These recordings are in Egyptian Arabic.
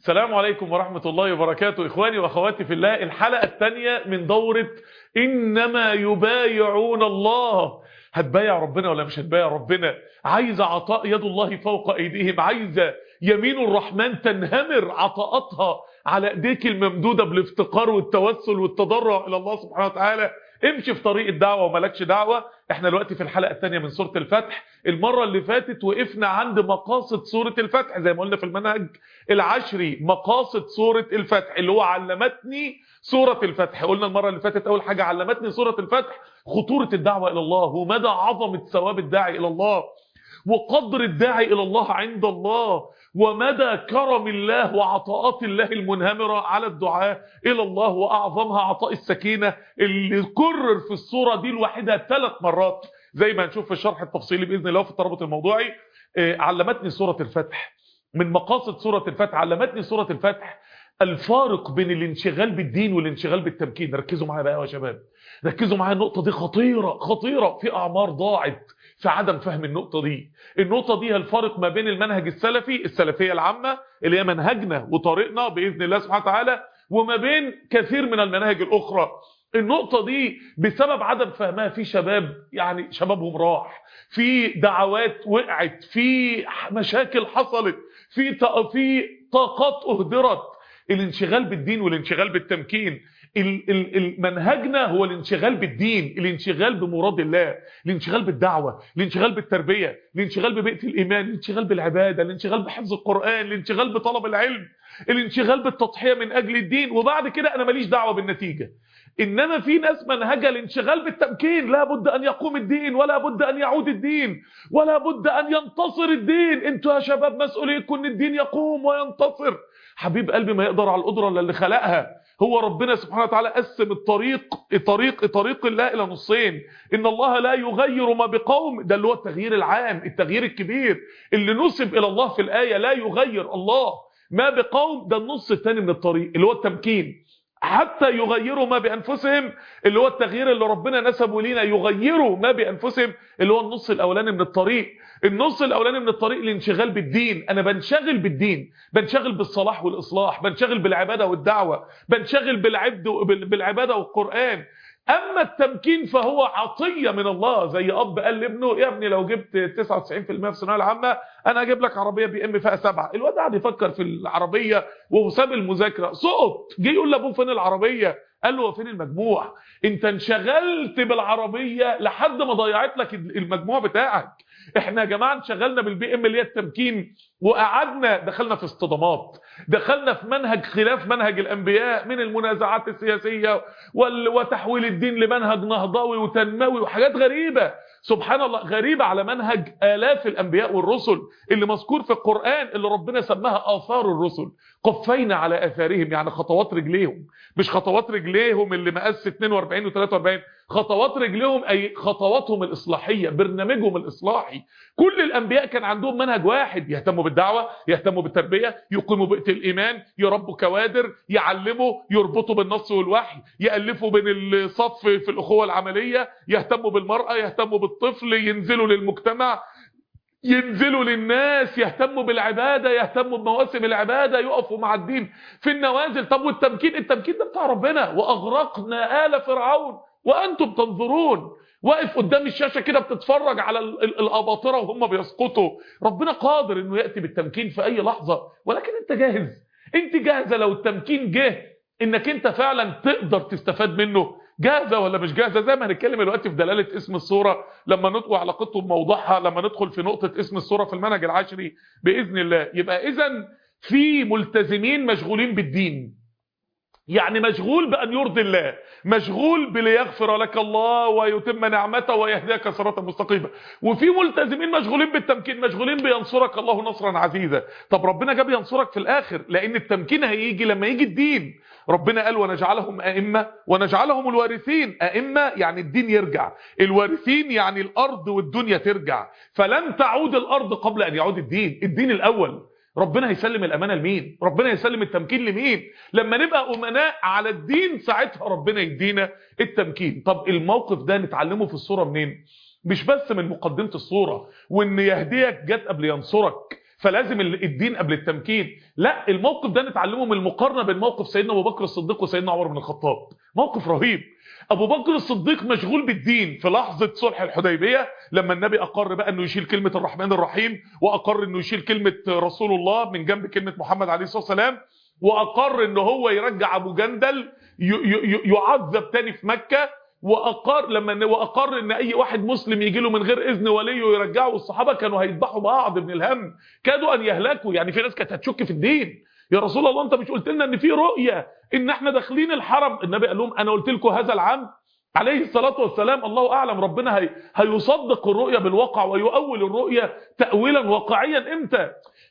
السلام عليكم ورحمة الله وبركاته إخواني وأخواتي في الله الحلقة الثانية من دورة إنما يبايعون الله هتبايع ربنا ولا مش هتبايع ربنا عايزة عطاء يد الله فوق أيديهم عايزة يمين الرحمن تنهمر عطاءاتها على ايديك الممدودة بالافتقار والتوسل والتضرع إلى الله سبحانه وتعالى امشي في طريق الدعوة وملكش دعوة احنا دلوقتي في الحلقة الثانية من سورة الفتح المرة اللي فاتت وقفنا عند مقاصد سورة الفتح زي ما قلنا في المنهج العشري مقاصد سورة الفتح اللي هو علمتني سورة الفتح قلنا المرة اللي فاتت اول حاجة علمتني سورة الفتح خطورة الدعوة الى الله ومدى عظمة ثواب الداعي الى الله وقدر الداعي الى الله عند الله ومدى كرم الله وعطاءات الله المنهمرة على الدعاء إلى الله وأعظمها عطاء السكينة اللي كرر في الصورة دي الواحدة ثلاث مرات زي ما هنشوف في الشرح التفصيلي بإذن الله في الترابط الموضوعي علمتني سورة الفتح من مقاصد سورة الفتح علمتني سورة الفتح الفارق بين الانشغال بالدين والانشغال بالتمكين ركزوا معايا بقى يا شباب ركزوا معايا النقطة دي خطيرة خطيرة في أعمار ضاعت في عدم فهم النقطة دي النقطة دي هي الفارق ما بين المنهج السلفي السلفية العامة اللي هي منهجنا وطريقنا بإذن الله سبحانه وتعالى وما بين كثير من المناهج الأخرى النقطة دي بسبب عدم فهمها في شباب يعني شبابهم راح في دعوات وقعت في مشاكل حصلت في في طاقات اهدرت الانشغال بالدين والانشغال بالتمكين منهجنا هو الانشغال بالدين الانشغال بمراد الله الانشغال بالدعوة الانشغال بالتربية الانشغال ببيئة الإيمان الانشغال بالعبادة الانشغال بحفظ القرآن الانشغال بطلب العلم الانشغال بالتضحية من أجل الدين وبعد كده أنا ماليش دعوة بالنتيجة إنما في ناس منهجها الانشغال بالتمكين لا بد أن يقوم الدين ولا بد أن يعود الدين ولا بد أن ينتصر الدين انتوا يا شباب مسؤوليتكم أن الدين يقوم وينتصر حبيب قلبي ما يقدر على القدرة اللي خلقها هو ربنا سبحانه وتعالى قسم الطريق طريق طريق الله الى نصين ان الله لا يغير ما بقوم ده اللي هو التغيير العام التغيير الكبير اللي نسب الى الله في الايه لا يغير الله ما بقوم ده النص الثاني من الطريق اللي هو التمكين حتى يغيروا ما بانفسهم اللي هو التغيير اللي ربنا نسبه لينا يغيروا ما بانفسهم اللي هو النص الاولاني من الطريق النص الاولاني من الطريق الانشغال بالدين انا بنشغل بالدين بنشغل بالصلاح والاصلاح بنشغل بالعباده والدعوه بنشغل بالعبد بالعباده والقران اما التمكين فهو عطيه من الله زي اب قال لابنه يا ابني لو جبت 99% في الثانويه العامه انا هجيب لك عربيه بي ام فيها سبعه الواد قاعد يفكر في العربيه وساب المذاكره سقط جه يقول لابوه فين العربيه قال له فين المجموع انت انشغلت بالعربيه لحد ما ضيعت لك المجموع بتاعك احنا يا جماعه انشغلنا بالبي ام اللي هي التمكين وقعدنا دخلنا في اصطدامات دخلنا في منهج خلاف منهج الانبياء من المنازعات السياسيه وتحويل الدين لمنهج نهضوي وتنموي وحاجات غريبه سبحان الله غريبة على منهج آلاف الأنبياء والرسل اللي مذكور في القرآن اللي ربنا سماها آثار الرسل قفينا على آثارهم يعني خطوات رجليهم مش خطوات رجليهم اللي مقاس 42 و43 خطوات رجليهم أي خطواتهم الإصلاحية برنامجهم الإصلاحي كل الأنبياء كان عندهم منهج واحد يهتموا بالدعوة يهتموا بالتربية يقيموا بيئة الإيمان يربوا كوادر يعلموا يربطوا بالنص والوحي يألفوا بين الصف في الأخوة العملية يهتموا بالمرأة يهتموا بالطفل ينزلوا للمجتمع ينزلوا للناس يهتموا بالعبادة يهتموا بمواسم العبادة يقفوا مع الدين في النوازل طب والتمكين التمكين ده بتاع ربنا وأغرقنا آل فرعون وأنتم تنظرون واقف قدام الشاشة كده بتتفرج على الأباطرة وهم بيسقطوا ربنا قادر انه يأتي بالتمكين في أي لحظة ولكن انت جاهز انت جاهزة لو التمكين جه انك انت فعلا تقدر تستفاد منه جاهزة ولا مش جاهزة زي ما هنتكلم دلوقتي في دلالة اسم الصورة لما ندخل علاقته بموضوعها لما ندخل في نقطة اسم الصورة في المنهج العشري بإذن الله يبقى إذا في ملتزمين مشغولين بالدين يعني مشغول بأن يرضي الله مشغول بليغفر لك الله ويتم نعمته ويهديك صراطا مستقيما وفي ملتزمين مشغولين بالتمكين مشغولين بينصرك الله نصرا عزيزا طب ربنا جاب ينصرك في الآخر لأن التمكين هيجي لما يجي الدين ربنا قال ونجعلهم أئمة ونجعلهم الوارثين أئمة يعني الدين يرجع الوارثين يعني الأرض والدنيا ترجع فلن تعود الأرض قبل أن يعود الدين الدين الأول ربنا هيسلم الامانه لمين ربنا هيسلم التمكين لمين لما نبقى امناء على الدين ساعتها ربنا يدينا التمكين طب الموقف ده نتعلمه في الصوره منين مش بس من مقدمه الصوره وان يهديك جت قبل ينصرك فلازم الدين قبل التمكين لا الموقف ده نتعلمه من المقارنه بين موقف سيدنا ابو بكر الصديق وسيدنا عمر بن الخطاب موقف رهيب ابو بكر الصديق مشغول بالدين في لحظه صلح الحديبيه لما النبي اقر بقى انه يشيل كلمه الرحمن الرحيم واقر انه يشيل كلمه رسول الله من جنب كلمه محمد عليه الصلاه والسلام واقر ان هو يرجع ابو جندل يعذب تاني في مكه واقر لما واقر ان اي واحد مسلم يجي له من غير اذن وليه يرجعه والصحابه كانوا هيذبحوا بعض من الهم كادوا ان يهلكوا يعني في ناس كانت هتشك في الدين يا رسول الله انت مش قلت لنا ان في رؤيه ان احنا داخلين الحرم النبي قال لهم انا قلت لكم هذا العام عليه الصلاة والسلام الله أعلم ربنا هي هيصدق الرؤية بالواقع ويؤول الرؤية تأويلا واقعيا إمتى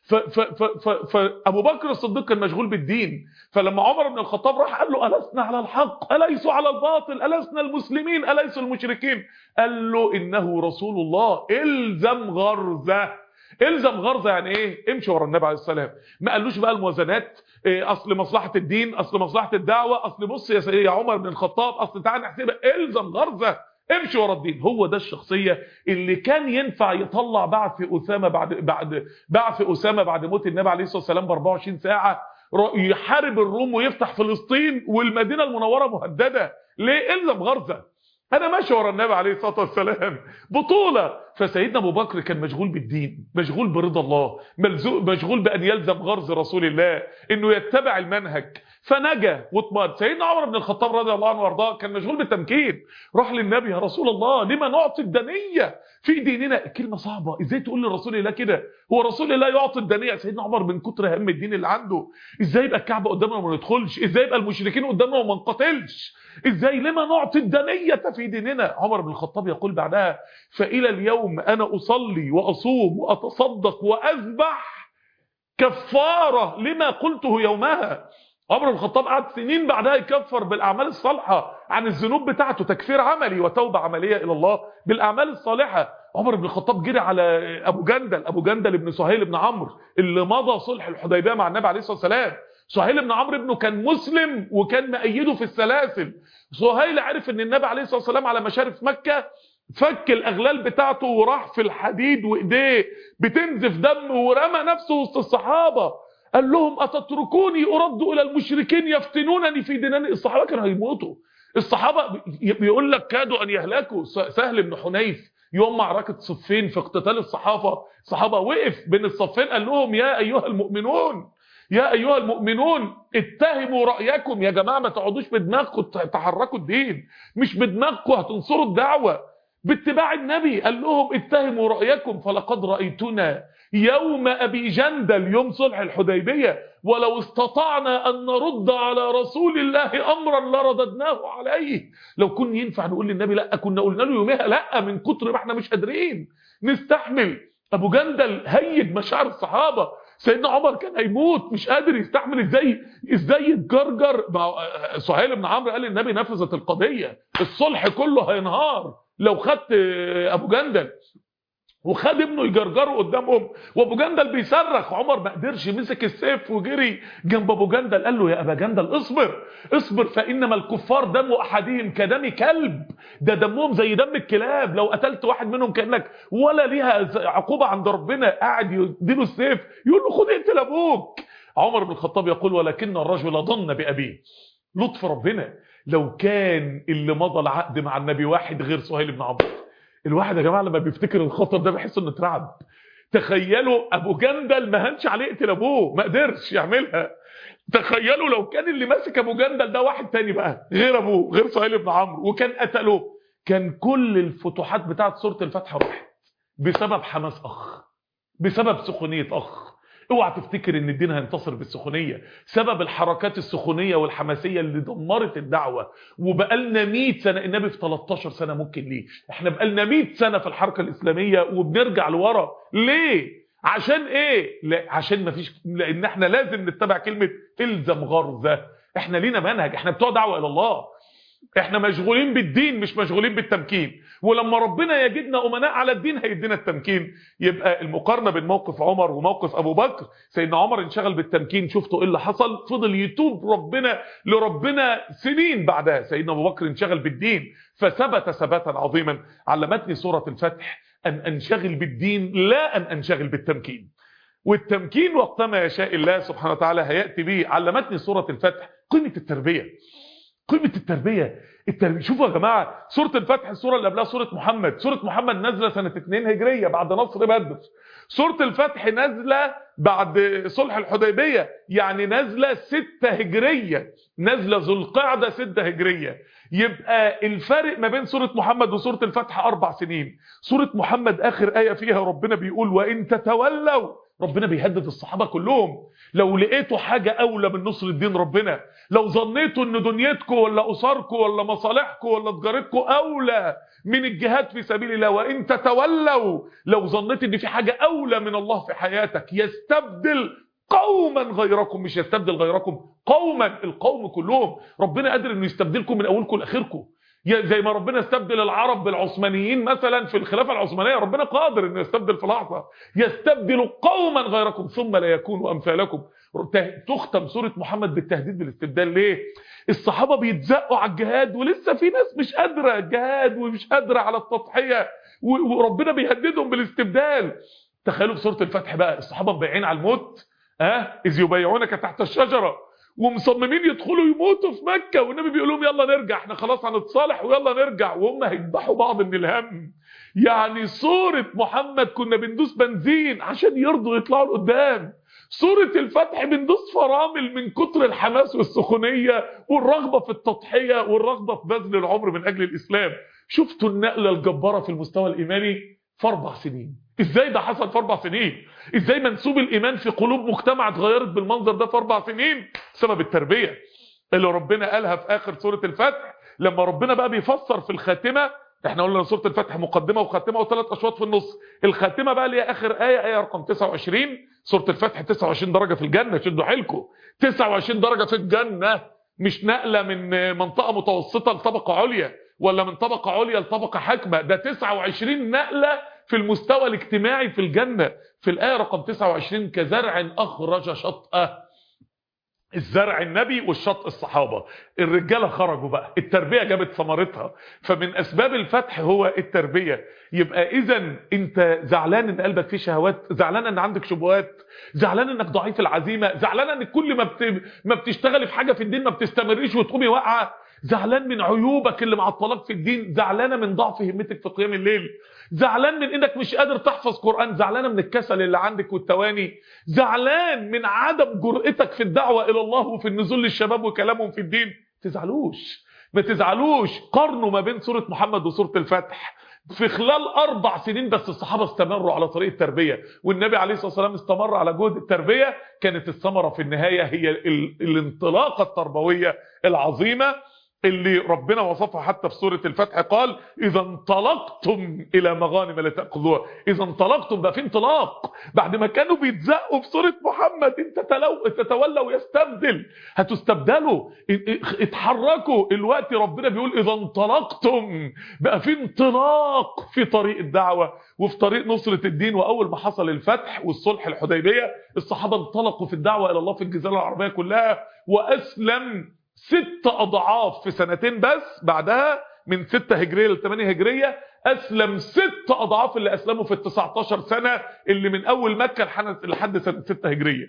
فأبو بكر الصديق كان مشغول بالدين فلما عمر بن الخطاب راح قال له ألسنا على الحق أليسوا على الباطل ألسنا المسلمين أليسوا المشركين قال له إنه رسول الله إلزم غرزه الزم غرزه يعني ايه امشي ورا النبي عليه السلام ما قالوش بقى الموازنات إيه اصل مصلحه الدين اصل مصلحه الدعوه اصل بص يا سيدي يا عمر بن الخطاب اصل تعالى نحسبها الزم غرزه امشي ورا الدين هو ده الشخصيه اللي كان ينفع يطلع بعث اسامه بعد بعد بعث اسامه بعد موت النبي عليه الصلاه والسلام ب 24 ساعه يحارب الروم ويفتح فلسطين والمدينه المنوره مهدده ليه الزم غرزه انا ماشي ورا النبي عليه الصلاه والسلام بطوله فسيدنا ابو بكر كان مشغول بالدين مشغول برضا الله مشغول بان يلزم غرز رسول الله انه يتبع المنهج فنجا واطمأن سيدنا عمر بن الخطاب رضي الله عنه وارضاه كان مشغول بالتمكين راح للنبي يا رسول الله لما نعطي الدنيه في ديننا كلمه صعبه ازاي تقول لرسول الله كده هو رسول الله يعطي الدنيه سيدنا عمر من كتر هم الدين اللي عنده ازاي يبقى الكعبه قدامنا وما ندخلش ازاي يبقى المشركين قدامنا وما نقاتلش ازاي لما نعطي الدنيه في ديننا عمر بن الخطاب يقول بعدها فالى اليوم انا اصلي واصوم واتصدق واذبح كفاره لما قلته يومها عمر بن الخطاب قعد سنين بعدها يكفر بالاعمال الصالحه عن الذنوب بتاعته تكفير عملي وتوبه عمليه الى الله بالاعمال الصالحه عمر بن الخطاب جري على ابو جندل ابو جندل ابن سهيل بن عمرو اللي مضى صلح الحديبيه مع النبي عليه الصلاه والسلام سهيل بن عمرو ابنه كان مسلم وكان مأيده في السلاسل سهيل عرف ان النبي عليه الصلاه والسلام على مشارف مكه فك الاغلال بتاعته وراح في الحديد وايديه بتنزف دم ورمى نفسه وسط الصحابه قال لهم اتتركوني ارد الى المشركين يفتنونني في ديناني الصحابه كانوا هيموتوا الصحابه بيقول لك كادوا ان يهلكوا سهل بن حنيف يوم معركه صفين في اقتتال الصحابه الصحابه وقف بين الصفين قال لهم يا ايها المؤمنون يا ايها المؤمنون اتهموا رايكم يا جماعه ما تقعدوش بدماغكم تحركوا الدين مش بدماغكم هتنصروا الدعوه باتباع النبي قال لهم اتهموا رايكم فلقد رايتنا يوم ابي جندل يوم صلح الحديبيه ولو استطعنا ان نرد على رسول الله امرا لرددناه عليه لو كنا ينفع نقول للنبي لا كنا قلنا له يومها لا من كتر ما احنا مش قادرين نستحمل ابو جندل هيج مشاعر الصحابه سيدنا عمر كان هيموت مش قادر يستحمل ازاي ازاي يتجرجر سهيل بن عمرو قال النبي نفذت القضيه الصلح كله هينهار لو خدت ابو جندل وخد ابنه يجرجره قدامهم وابو جندل بيصرخ عمر ما قدرش مسك السيف وجري جنب ابو جندل قال له يا ابا جندل اصبر اصبر فانما الكفار دم احدهم كدم كلب ده دمهم زي دم الكلاب لو قتلت واحد منهم كانك ولا ليها عقوبه عند ربنا قاعد يديله السيف يقول له خد اقتل ابوك عمر بن الخطاب يقول ولكن الرجل ظن بابيه لطف ربنا لو كان اللي مضى العقد مع النبي واحد غير سهيل بن عمرو الواحد يا جماعه لما بيفتكر الخطر ده بيحس انه اترعب تخيلوا ابو جندل ما هنش عليه يقتل ابوه ما قدرش يعملها تخيلوا لو كان اللي ماسك ابو جندل ده واحد تاني بقى غير ابوه غير سهيل بن عمرو وكان قتله كان كل الفتوحات بتاعه سوره الفتح راحت بسبب حماس اخ بسبب سخونيه اخ اوعى تفتكر ان الدين هينتصر بالسخونيه سبب الحركات السخونيه والحماسيه اللي دمرت الدعوه وبقالنا 100 سنه النبي في 13 سنه ممكن ليه احنا بقالنا 100 سنه في الحركه الاسلاميه وبنرجع لورا ليه عشان ايه لا عشان مفيش لان احنا لازم نتبع كلمه الزم غرزه احنا لينا منهج احنا بتوع دعوه الى الله احنا مشغولين بالدين مش مشغولين بالتمكين ولما ربنا يجدنا امناء على الدين هيدينا التمكين يبقى المقارنه بين موقف عمر وموقف ابو بكر سيدنا عمر انشغل بالتمكين شفتوا ايه اللي حصل فضل يتوب ربنا لربنا سنين بعدها سيدنا ابو بكر انشغل بالدين فثبت ثباتا عظيما علمتني سوره الفتح ان انشغل بالدين لا ان انشغل بالتمكين والتمكين وقتما يشاء الله سبحانه وتعالى هيأتي به علمتني سورة الفتح قيمة التربية قيمة التربية التربية شوفوا يا جماعة سورة الفتح السورة اللي قبلها سورة محمد سورة محمد نازلة سنة 2 هجرية بعد نصر بدر سورة الفتح نازلة بعد صلح الحديبية يعني نازلة 6 هجرية نازلة ذو القعدة 6 هجرية يبقى الفرق ما بين سورة محمد وسورة الفتح أربع سنين سورة محمد آخر آية فيها ربنا بيقول وإن تتولوا ربنا بيهدد الصحابة كلهم لو لقيتوا حاجة أولى من نصر الدين ربنا لو ظنيتوا ان دنيتكم ولا أسركم ولا مصالحكم ولا تجارتكم أولى من الجهاد في سبيل الله وإن تتولوا لو ظنيت ان في حاجة أولى من الله في حياتك يستبدل قوما غيركم مش يستبدل غيركم قوما القوم كلهم ربنا قادر انه يستبدلكم من اولكم لاخركم زي ما ربنا استبدل العرب بالعثمانيين مثلا في الخلافه العثمانيه ربنا قادر انه يستبدل في لحظه يستبدل قوما غيركم ثم لا يكونوا امثالكم تختم سوره محمد بالتهديد بالاستبدال ليه الصحابه بيتزقوا على الجهاد ولسه في ناس مش قادره الجهاد ومش قادره على التضحيه وربنا بيهددهم بالاستبدال تخيلوا في سوره الفتح بقى الصحابه مبيعين على الموت ها أه؟ اذ يبايعونك تحت الشجره ومصممين يدخلوا يموتوا في مكة والنبي بيقول لهم يلا نرجع احنا خلاص هنتصالح ويلا نرجع وهم هيذبحوا بعض من الهم يعني صورة محمد كنا بندوس بنزين عشان يرضوا يطلعوا لقدام سورة الفتح بندوس فرامل من كتر الحماس والسخونية والرغبة في التضحية والرغبة في بذل العمر من أجل الإسلام شفتوا النقلة الجبارة في المستوى الإيماني في أربع سنين ازاي ده حصل في اربع سنين ازاي منسوب الايمان في قلوب مجتمع اتغيرت بالمنظر ده في اربع سنين بسبب التربيه اللي ربنا قالها في اخر سوره الفتح لما ربنا بقى بيفسر في الخاتمه احنا قلنا سوره الفتح مقدمه وخاتمه وثلاث اشواط في النص الخاتمه بقى اللي هي اخر ايه ايه رقم 29 سوره الفتح 29 درجه في الجنه شدوا حيلكم 29 درجه في الجنه مش نقله من منطقه متوسطه لطبقه عليا ولا من طبقه عليا لطبقه حاكمه ده 29 نقله في المستوى الاجتماعي في الجنة في الآية رقم 29 كزرع أخرج شطأه الزرع النبي والشط الصحابة الرجالة خرجوا بقى التربية جابت ثمرتها فمن أسباب الفتح هو التربية يبقى إذا أنت زعلان إن قلبك فيه شهوات زعلان إن عندك شبهات زعلان إنك ضعيف العزيمة زعلان إن كل ما, بت... ما بتشتغلي في حاجة في الدين ما بتستمريش وتقومي واقعة زعلان من عيوبك اللي معطلاك في الدين زعلانة من ضعف همتك في قيام الليل زعلان من انك مش قادر تحفظ قرآن زعلانة من الكسل اللي عندك والتواني زعلان من عدم جرأتك في الدعوة الى الله وفي النزول للشباب وكلامهم في الدين تزعلوش ما تزعلوش قارنوا ما بين سورة محمد وسورة الفتح في خلال أربع سنين بس الصحابة استمروا على طريق التربية والنبي عليه الصلاة والسلام استمر على جهد التربية كانت الثمرة في النهاية هي الانطلاقة التربوية العظيمة اللي ربنا وصفها حتى في سورة الفتح قال إذا انطلقتم إلى مغانم لتأخذوها إذا انطلقتم بقى في انطلاق بعد ما كانوا بيتزقوا في سورة محمد انت تلو تتولوا يستبدل هتستبدلوا اتحركوا الوقت ربنا بيقول إذا انطلقتم بقى في انطلاق في طريق الدعوة وفي طريق نصرة الدين وأول ما حصل الفتح والصلح الحديبية الصحابة انطلقوا في الدعوة إلى الله في الجزيرة العربية كلها وأسلم ست أضعاف في سنتين بس بعدها من ستة هجرية ل 8 هجرية أسلم ست أضعاف اللي أسلموا في ال 19 سنة اللي من أول مكة لحد سنة 6 هجرية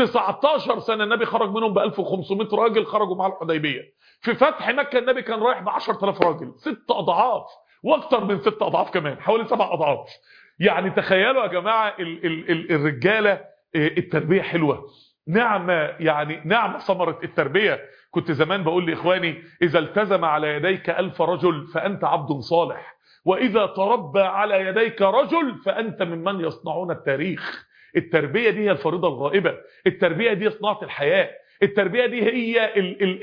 19 سنة النبي خرج منهم ب 1500 راجل خرجوا مع الحديبية في فتح مكة النبي كان رايح ب 10000 راجل ست أضعاف واكتر من ست أضعاف كمان حوالي سبع أضعاف يعني تخيلوا يا جماعة ال ال ال الرجالة التربية حلوة نعمة يعني نعمة ثمرة التربية كنت زمان بقول لإخواني إذا التزم على يديك ألف رجل فأنت عبد صالح وإذا تربى على يديك رجل فأنت ممن يصنعون التاريخ التربية دي هي الفريضة الغائبة التربية دي صناعة الحياة التربية دي هي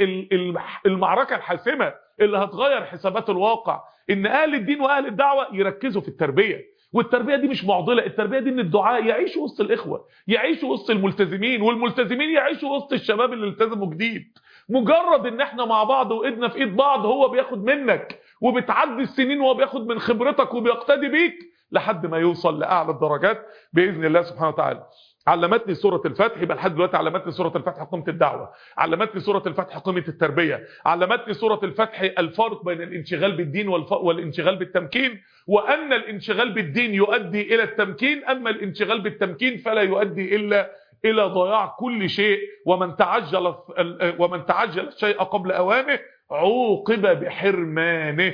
المعركة الحاسمة اللي هتغير حسابات الواقع إن أهل الدين وأهل الدعوة يركزوا في التربية والتربيه دي مش معضله التربيه دي ان الدعاء يعيشوا وسط الاخوه يعيشوا وسط الملتزمين والملتزمين يعيشوا وسط الشباب اللي التزموا جديد مجرد ان احنا مع بعض وايدنا في ايد بعض هو بياخد منك وبتعدي السنين وهو بياخد من خبرتك وبيقتدي بيك لحد ما يوصل لاعلى الدرجات باذن الله سبحانه وتعالى علمتني سورة الفتح يبقى لحد دلوقتي علمتني سورة الفتح قيمة الدعوة علمتني سورة الفتح قيمة التربية علمتني سورة الفتح الفارق بين الانشغال بالدين والف... والانشغال بالتمكين وأن الانشغال بالدين يؤدي إلى التمكين أما الانشغال بالتمكين فلا يؤدي إلا إلى ضياع كل شيء ومن تعجل ومن تعجل الشيء قبل أوانه عوقب بحرمانه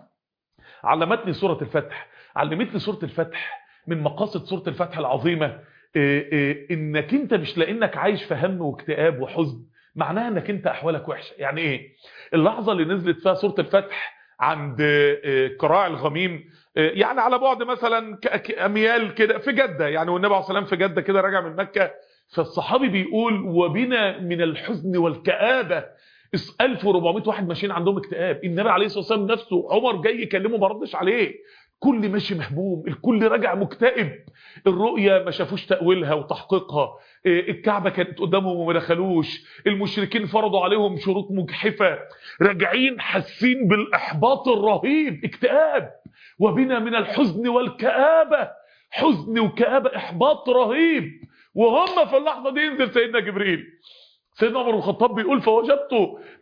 علمتني سورة الفتح علمتني سورة الفتح من مقاصد سورة الفتح العظيمة إيه إيه انك انت مش لانك عايش في هم واكتئاب وحزن معناها انك انت احوالك وحشه يعني ايه اللحظه اللي نزلت فيها سوره الفتح عند إيه قراع الغميم يعني على بعد مثلا اميال كده في جده يعني والنبي عليه الصلاه والسلام في جده كده راجع من مكه فالصحابي بيقول وبنا من الحزن والكآبه 1400 واحد ماشيين عندهم اكتئاب النبي عليه الصلاه والسلام نفسه عمر جاي يكلمه ما ردش عليه كل ماشي مهموم الكل راجع مكتئب الرؤية ما شافوش تأويلها وتحقيقها الكعبة كانت قدامهم وما دخلوش المشركين فرضوا عليهم شروط مجحفة راجعين حاسين بالإحباط الرهيب اكتئاب وبنا من الحزن والكآبة حزن وكآبة إحباط رهيب وهم في اللحظة دي ينزل سيدنا جبريل سيدنا عمر بن الخطاب بيقول فوجدت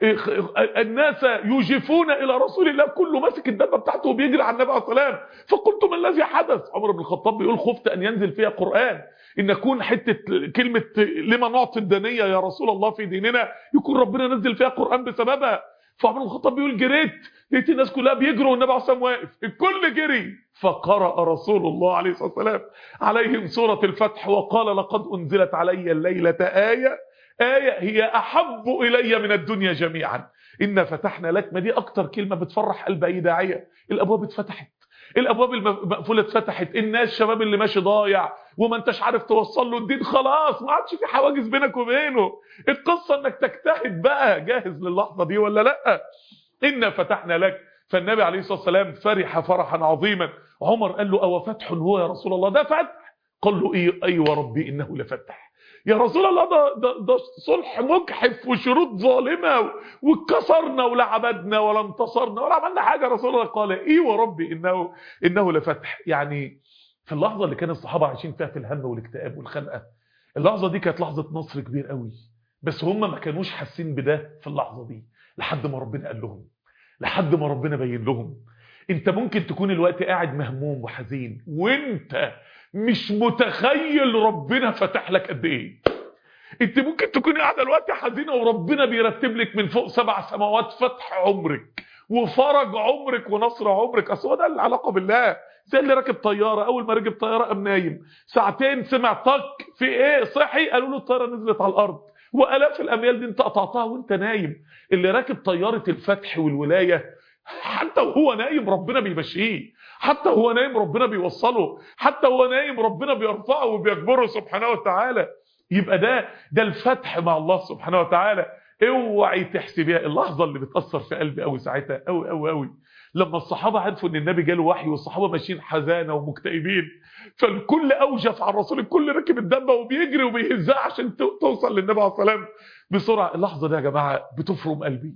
الناس يجفون الى رسول الله كله ماسك الدبه بتاعته وبيجري على النبي عليه الصلاه فقلت ما الذي حدث عمر بن الخطاب بيقول خفت ان ينزل فيها قران ان اكون حته كلمه لما نعطي الدنيه يا رسول الله في ديننا يكون ربنا نزل فيها قران بسببها فعمر بن الخطاب بيقول جريت لقيت الناس كلها بيجروا والنبي عليه الصلاه واقف الكل جري فقرأ رسول الله عليه الصلاه والسلام عليهم سوره الفتح وقال لقد انزلت علي الليله ايه آية هي أحب إلي من الدنيا جميعا إن فتحنا لك ما دي أكتر كلمة بتفرح قلب أي داعية الأبواب اتفتحت الأبواب المقفولة اتفتحت الناس شباب اللي ماشي ضايع وما انتش عارف توصل له الدين خلاص ما عادش في حواجز بينك وبينه القصة انك تجتهد بقى جاهز للحظة دي ولا لا إن فتحنا لك فالنبي عليه الصلاة والسلام فرح فرحا عظيما عمر قال له أو فتح هو يا رسول الله ده فتح قال له إيه أيوة ربي إنه لفتح يا رسول الله ده, ده, ده صلح مجحف وشروط ظالمة واتكسرنا ولا عبدنا ولا انتصرنا ولا عملنا حاجة يا رسول الله قال ايه وربي انه, إنه لفتح يعني في اللحظة اللي كان الصحابة عايشين فيها في الهم والاكتئاب والخنقة اللحظة دي كانت لحظة نصر كبير قوي بس هم ما كانوش حاسين بده في اللحظة دي لحد ما ربنا قال لهم لحد ما ربنا بين لهم انت ممكن تكون الوقت قاعد مهموم وحزين وانت مش متخيل ربنا فتح لك قد ايه انت ممكن تكون قاعده دلوقتي حزينه وربنا بيرتب لك من فوق سبع سماوات فتح عمرك وفرج عمرك ونصر عمرك اصل هو ده العلاقه بالله زي اللي راكب طياره اول ما ركب طياره قام نايم ساعتين سمع طق في ايه صحي قالوا له الطياره نزلت على الارض والاف الاميال دي انت قطعتها وانت نايم اللي راكب طياره الفتح والولايه حتى وهو نايم ربنا بيمشيه حتى هو نايم ربنا بيوصله حتى هو نايم ربنا بيرفعه وبيكبره سبحانه وتعالى يبقى ده ده الفتح مع الله سبحانه وتعالى اوعي تحسبيها اللحظه اللي بتاثر في قلبي قوي ساعتها قوي قوي قوي لما الصحابه عرفوا ان النبي جاله وحي والصحابه ماشيين حزانه ومكتئبين فالكل اوجف على الرسول الكل ركب الدبه وبيجري وبيهزها عشان توصل للنبي عليه الصلاه والسلام بسرعه اللحظه دي يا جماعه بتفرم قلبي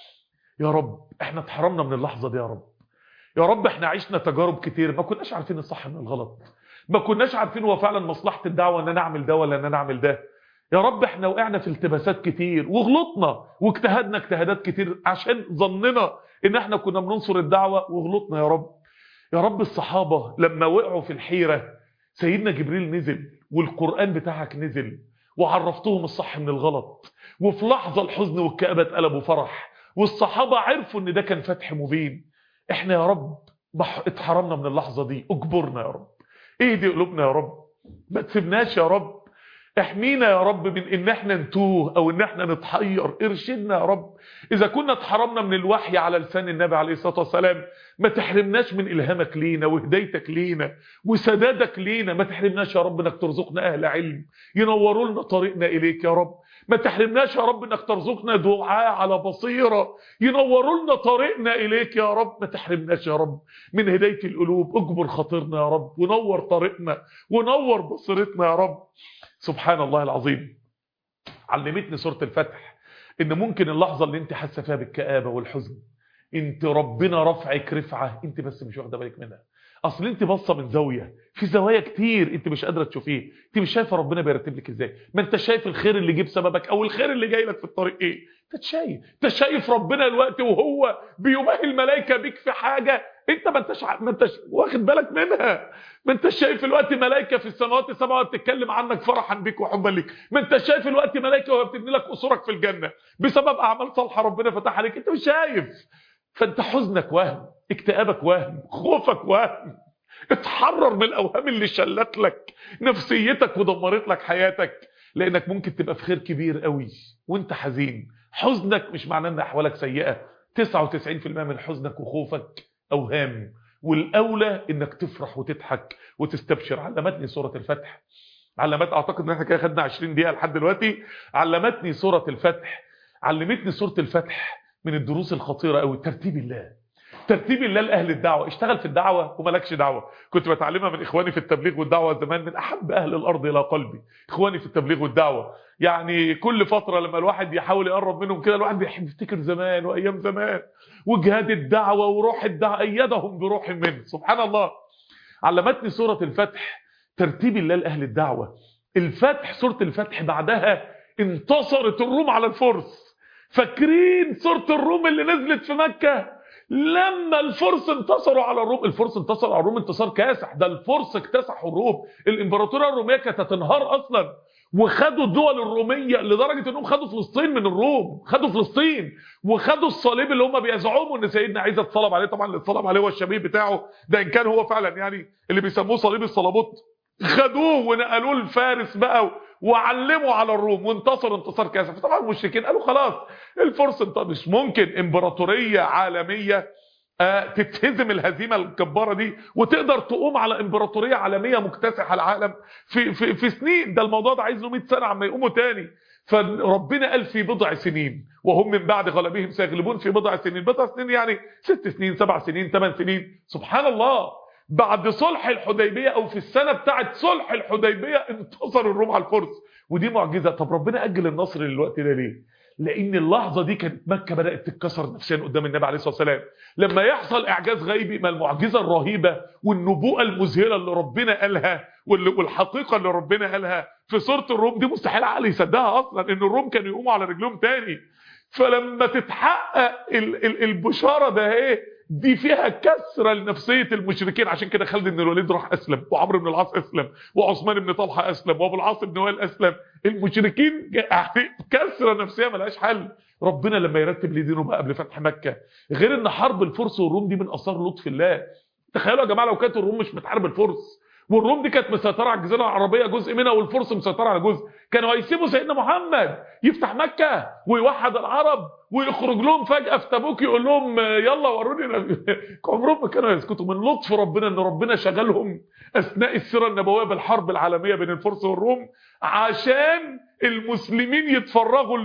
يا رب احنا اتحرمنا من اللحظه دي يا رب يا رب احنا عشنا تجارب كتير ما كناش عارفين الصح من الغلط ما كناش عارفين هو فعلا مصلحه الدعوه ان انا اعمل ده ولا ان انا اعمل ده يا رب احنا وقعنا في التباسات كتير وغلطنا واجتهدنا اجتهادات كتير عشان ظننا ان احنا كنا بننصر الدعوه وغلطنا يا رب يا رب الصحابه لما وقعوا في الحيره سيدنا جبريل نزل والقران بتاعك نزل وعرفتهم الصح من الغلط وفي لحظه الحزن والكآبه اتقلبوا فرح والصحابه عرفوا ان ده كان فتح مبين احنا يا رب اتحرمنا من اللحظه دي اجبرنا يا رب اهدي قلوبنا يا رب ما تسيبناش يا رب احمينا يا رب من ان احنا نتوه او ان احنا نتحير ارشدنا يا رب اذا كنا اتحرمنا من الوحي على لسان النبي عليه الصلاه والسلام ما تحرمناش من الهامك لينا وهدايتك لينا وسدادك لينا ما تحرمناش يا رب انك ترزقنا اهل علم ينوروا لنا طريقنا اليك يا رب ما تحرمناش يا رب انك ترزقنا دعاء على بصيره ينوروا لنا طريقنا اليك يا رب ما تحرمناش يا رب من هدايه القلوب اجبر خاطرنا يا رب ونور طريقنا ونور بصيرتنا يا رب سبحان الله العظيم علمتني سورة الفتح ان ممكن اللحظة اللي انت حاسه فيها بالكآبة والحزن انت ربنا رفعك رفعة انت بس مش واخده بالك منها اصل انت باصه من زاويه في زوايا كتير انت مش قادره تشوفيه انت مش شايفه ربنا بيرتب لك ازاي ما انت شايف الخير اللي جه بسببك او الخير اللي جاي لك في الطريق ايه انت شايف انت شايف ربنا الوقت وهو بيباهي الملائكه بيك في حاجه انت ما انتش ما انتش واخد بالك منها ما انتش شايف الوقت ملائكه في السماوات السبعه بتتكلم عنك فرحا بك وحبا لك ما انتش شايف الوقت ملائكه وهي بتبني لك قصورك في الجنه بسبب اعمال صالحه ربنا فتح عليك انت مش شايف فانت حزنك وهم اكتئابك وهم خوفك وهم اتحرر من الاوهام اللي شلت لك نفسيتك ودمرت لك حياتك لانك ممكن تبقى في خير كبير قوي وانت حزين حزنك مش معناه ان احوالك سيئه 99% من حزنك وخوفك اوهام والاولى انك تفرح وتضحك وتستبشر علمتني سوره الفتح علمت اعتقد ان احنا كده خدنا 20 دقيقه لحد دلوقتي علمتني سوره الفتح علمتني سوره الفتح من الدروس الخطيره قوي ترتيب الله ترتيب الله لاهل الدعوه اشتغل في الدعوه ومالكش دعوه كنت بتعلمها من اخواني في التبليغ والدعوه زمان من احب اهل الارض الى قلبي اخواني في التبليغ والدعوه يعني كل فتره لما الواحد يحاول يقرب منهم كده الواحد بيحب يفتكر زمان وايام زمان وجهاد الدعوه وروح الدعوه ايدهم بروح منه سبحان الله علمتني سوره الفتح ترتيب الله لاهل الدعوه الفتح سوره الفتح بعدها انتصرت الروم على الفرس فاكرين سوره الروم اللي نزلت في مكه لما الفرس انتصروا على الروم الفرس انتصروا على الروم انتصار كاسح ده الفرس اكتسحوا الروم الامبراطوريه الروميه كانت هتنهار اصلا وخدوا الدول الروميه لدرجه انهم خدوا فلسطين من الروم خدوا فلسطين وخدوا الصليب اللي هم بيزعموا ان سيدنا عيسى اتصلب عليه طبعا اللي اتصلب عليه هو الشبيه بتاعه ده ان كان هو فعلا يعني اللي بيسموه صليب الصليبوت خدوه ونقلوه لفارس بقى وعلموا على الروم وانتصر انتصار كاسح فطبعا المشركين قالوا خلاص الفرس انت مش ممكن امبراطوريه عالميه آه تتهزم الهزيمه الجباره دي وتقدر تقوم على امبراطوريه عالميه مكتسحه العالم في في في سنين ده الموضوع ده عايز له 100 سنه عما يقوموا تاني فربنا قال في بضع سنين وهم من بعد غلبهم سيغلبون في بضع سنين بضع سنين يعني ست سنين سبع سنين ثمان سنين سبحان الله بعد صلح الحديبيه او في السنه بتاعه صلح الحديبيه انتصر الروم على الفرس ودي معجزه طب ربنا اجل النصر للوقت ده ليه لان اللحظه دي كانت مكه بدات تتكسر نفسيا قدام النبي عليه الصلاه والسلام لما يحصل اعجاز غيبي ما المعجزه الرهيبه والنبوءه المذهله اللي ربنا قالها والحقيقه اللي ربنا قالها في سوره الروم دي مستحيل عقل يصدقها اصلا ان الروم كانوا يقوموا على رجلهم تاني فلما تتحقق البشاره ده ايه دي فيها كسرة لنفسية المشركين عشان كده خالد بن الوليد راح أسلم وعمرو بن العاص أسلم وعثمان بن طلحة أسلم وأبو العاص بن وائل أسلم المشركين كسرة نفسية ملهاش حل ربنا لما يرتب لدينه بقى قبل فتح مكة غير ان حرب الفرس والروم دي من اثار لطف الله تخيلوا يا جماعه لو كانت الروم مش بتحارب الفرس والروم دي كانت مسيطره على الجزيره العربيه جزء منها والفرس مسيطره على جزء كانوا هيسيبوا سيدنا محمد يفتح مكه ويوحد العرب ويخرج لهم فجاه في تبوك يقول لهم يلا وروني عمرهم ما كانوا يسكتوا من لطف ربنا ان ربنا شغلهم اثناء السيره النبويه بالحرب العالميه بين الفرس والروم عشان المسلمين يتفرغوا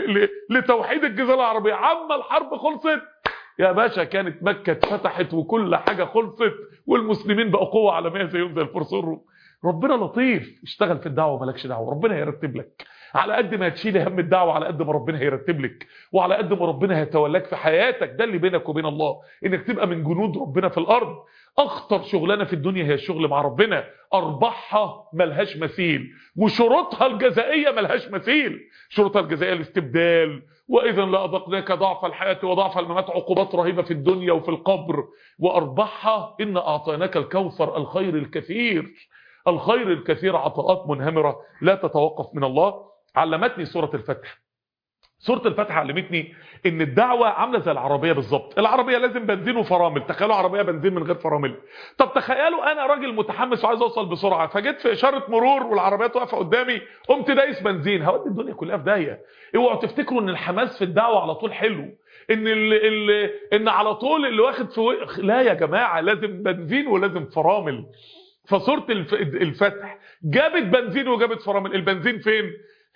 لتوحيد الجزيره العربيه عما الحرب خلصت يا باشا كانت مكة اتفتحت وكل حاجة خلصت والمسلمين بقوا قوة عالمية زيهم زي الفرس والروم ربنا لطيف اشتغل في الدعوة مالكش دعوة ربنا هيرتب لك على قد ما هتشيل هم الدعوة على قد ما ربنا هيرتب لك وعلى قد ما ربنا هيتولاك في حياتك ده اللي بينك وبين الله انك تبقى من جنود ربنا في الارض اخطر شغلانه في الدنيا هي الشغل مع ربنا ارباحها ملهاش مثيل وشروطها الجزائيه ملهاش مثيل شروطها الجزائيه الاستبدال واذا لاذقناك ضعف الحياه وضعف الممات عقوبات رهيبه في الدنيا وفي القبر وارباحها ان اعطيناك الكوثر الخير الكثير الخير الكثير عطاءات منهمره لا تتوقف من الله علمتني سوره الفتح سوره الفتح علمتني ان الدعوه عامله زي العربيه بالظبط العربيه لازم بنزين وفرامل تخيلوا عربيه بنزين من غير فرامل طب تخيلوا انا راجل متحمس وعايز اوصل بسرعه فجيت في اشاره مرور والعربيات واقفه قدامي قمت دايس بنزين هودي الدنيا كلها في داهيه اوعوا تفتكروا ان الحماس في الدعوه على طول حلو ان ال ال ان على طول اللي واخد في وق... لا يا جماعه لازم بنزين ولازم فرامل فسوره الفتح جابت بنزين وجابت فرامل البنزين فين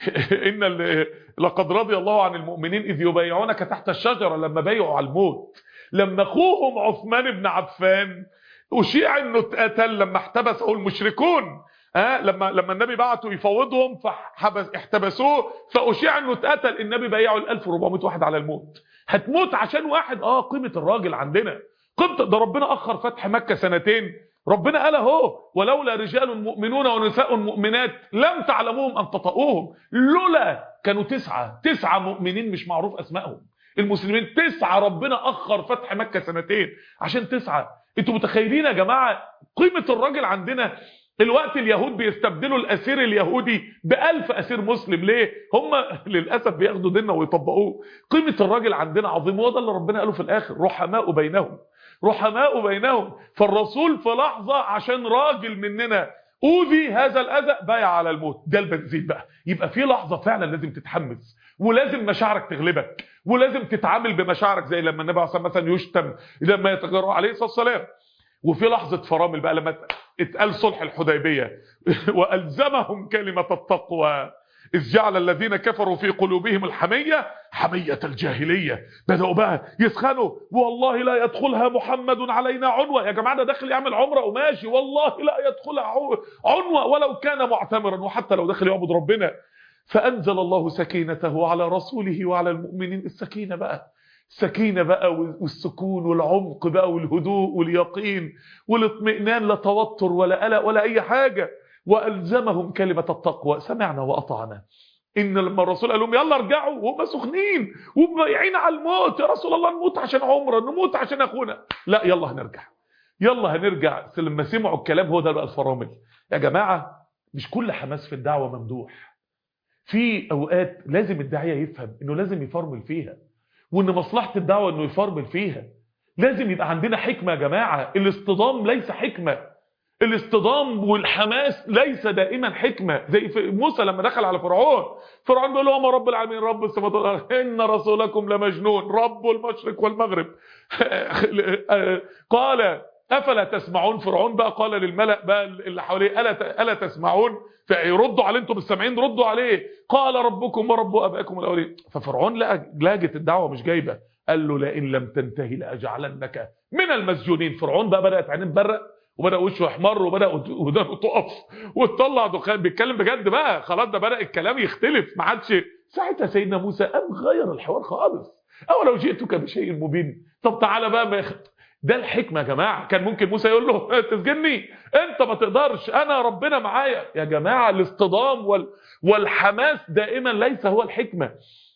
ان لقد رضي الله عن المؤمنين اذ يبايعونك تحت الشجره لما بايعوا على الموت لما اخوهم عثمان بن عفان اشيع انه اتقتل لما احتبسه المشركون ها لما لما النبي بعته يفوضهم فحبس احتبسوه فاشيع انه اتقتل النبي بايعه ال 1400 واحد على الموت هتموت عشان واحد اه قيمه الراجل عندنا قيمه ده ربنا اخر فتح مكه سنتين ربنا قال اهو ولولا رجال مؤمنون ونساء مؤمنات لم تعلموهم ان تطؤوهم لولا كانوا تسعة تسعة مؤمنين مش معروف اسمائهم المسلمين تسعة ربنا اخر فتح مكة سنتين عشان تسعة انتوا متخيلين يا جماعه قيمه الراجل عندنا الوقت اليهود بيستبدلوا الاسير اليهودي بألف اسير مسلم ليه هم للاسف بياخدوا ديننا ويطبقوه قيمه الراجل عندنا عظيم وده اللي ربنا قاله في الاخر رحماء بينهم رحماء بينهم فالرسول في لحظه عشان راجل مننا اوذي هذا الاذى بايع على الموت ده البنزين بقى يبقى في لحظه فعلا لازم تتحمس ولازم مشاعرك تغلبك ولازم تتعامل بمشاعرك زي لما النبي عليه الصلاه والسلام مثلا يشتم لما يتجرأ عليه الصلاه والسلام وفي لحظه فرامل بقى لما اتقال صلح الحديبيه والزمهم كلمه التقوى إذ جعل الذين كفروا في قلوبهم الحمية حمية الجاهلية بدأوا بقى يسخنوا والله لا يدخلها محمد علينا عنوة يا جماعة ده داخل يعمل عمرة وماشي والله لا يدخلها عنوة ولو كان معتمرا وحتى لو داخل يعبد ربنا فأنزل الله سكينته على رسوله وعلى المؤمنين السكينة بقى السكينة بقى والسكون والعمق بقى والهدوء واليقين والاطمئنان لا توتر ولا قلق ولا أي حاجة وألزمهم كلمة التقوى سمعنا وأطعنا إن لما الرسول قال لهم يلا ارجعوا وهم سخنين ومبايعين على الموت يا رسول الله نموت عشان عمره نموت عشان أخونا لا يلا هنرجع يلا هنرجع لما سمعوا الكلام هو ده بقى الفرامل يا جماعة مش كل حماس في الدعوة ممدوح في أوقات لازم الداعية يفهم إنه لازم يفرمل فيها وإن مصلحة الدعوة إنه يفرمل فيها لازم يبقى عندنا حكمة يا جماعة الاصطدام ليس حكمة الاصطدام والحماس ليس دائما حكمة زي في موسى لما دخل على فرعون فرعون بيقول لهم رب العالمين رب السماوات والارض ان رسولكم لمجنون رب المشرق والمغرب قال افلا تسمعون فرعون بقى قال للملأ بقى اللي حواليه الا الا تسمعون فيردوا عليه انتم السامعين ردوا عليه قال ربكم ورب ابائكم الاولين ففرعون لقى لاجت الدعوه مش جايبه قال له لئن لم تنتهي لاجعلنك من المسجونين فرعون بقى بدات عينيه تبرق وبدا وشه يحمر وبدا ودانه تقف وتطلع دخان بيتكلم بجد بقى خلاص ده بدا الكلام يختلف ما عادش ساعتها سيدنا موسى قام غير الحوار خالص او لو جئتك بشيء مبين طب تعالى بقى ما ده الحكمه يا جماعه كان ممكن موسى يقول له تسجني انت ما تقدرش انا ربنا معايا يا جماعه الاصطدام وال والحماس دائما ليس هو الحكمه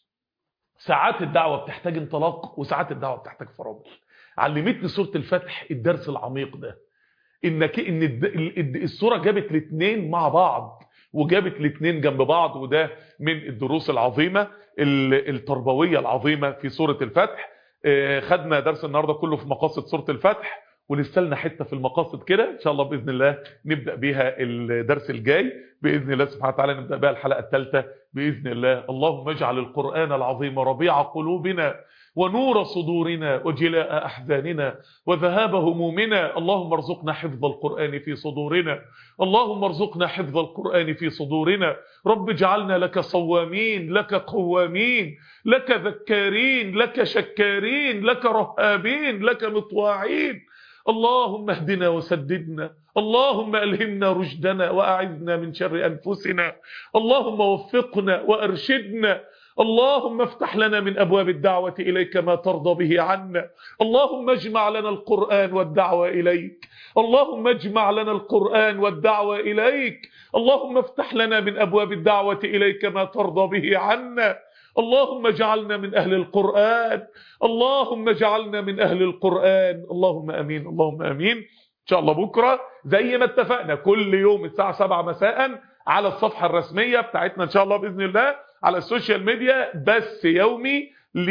ساعات الدعوه بتحتاج انطلاق وساعات الدعوه بتحتاج فرامل علمتني سوره الفتح الدرس العميق ده انك ان الصوره جابت الاثنين مع بعض وجابت الاثنين جنب بعض وده من الدروس العظيمه التربويه العظيمه في سوره الفتح خدنا درس النهارده كله في مقاصد سوره الفتح ولسه لنا حته في المقاصد كده ان شاء الله باذن الله نبدا بيها الدرس الجاي باذن الله سبحانه وتعالى نبدا بها الحلقه الثالثه باذن الله اللهم اجعل القران العظيم ربيع قلوبنا ونور صدورنا وجلاء أحزاننا وذهاب همومنا اللهم ارزقنا حفظ القرآن في صدورنا اللهم ارزقنا حفظ القرآن في صدورنا رب اجعلنا لك صوامين لك قوامين لك ذكارين لك شكارين لك رهابين لك مطواعين اللهم اهدنا وسددنا اللهم ألهمنا رشدنا وأعذنا من شر أنفسنا اللهم وفقنا وأرشدنا اللهم افتح لنا من أبواب الدعوة إليك ما ترضى به عنا اللهم اجمع لنا القرآن والدعوة إليك اللهم اجمع لنا القرآن والدعوة إليك اللهم افتح لنا من أبواب الدعوة إليك ما ترضى به عنا اللهم اجعلنا من أهل القرآن اللهم اجعلنا من أهل القرآن اللهم أمين اللهم أمين إن شاء الله بكرة زي ما اتفقنا كل يوم الساعة 7 مساء على الصفحة الرسمية بتاعتنا إن شاء الله بإذن الله على السوشيال ميديا بث يومي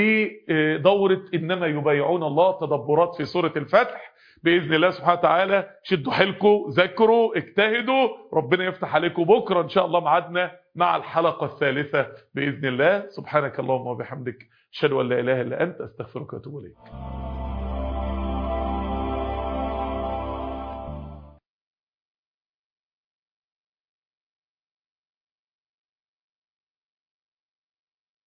لدورة إنما يبايعون الله تدبرات في سورة الفتح بإذن الله سبحانه وتعالى شدوا حيلكم ذاكروا اجتهدوا ربنا يفتح عليكم بكرة إن شاء الله معادنا مع الحلقة الثالثة بإذن الله سبحانك اللهم وبحمدك أشهد أن لا إله إلا أنت أستغفرك وأتوب إليك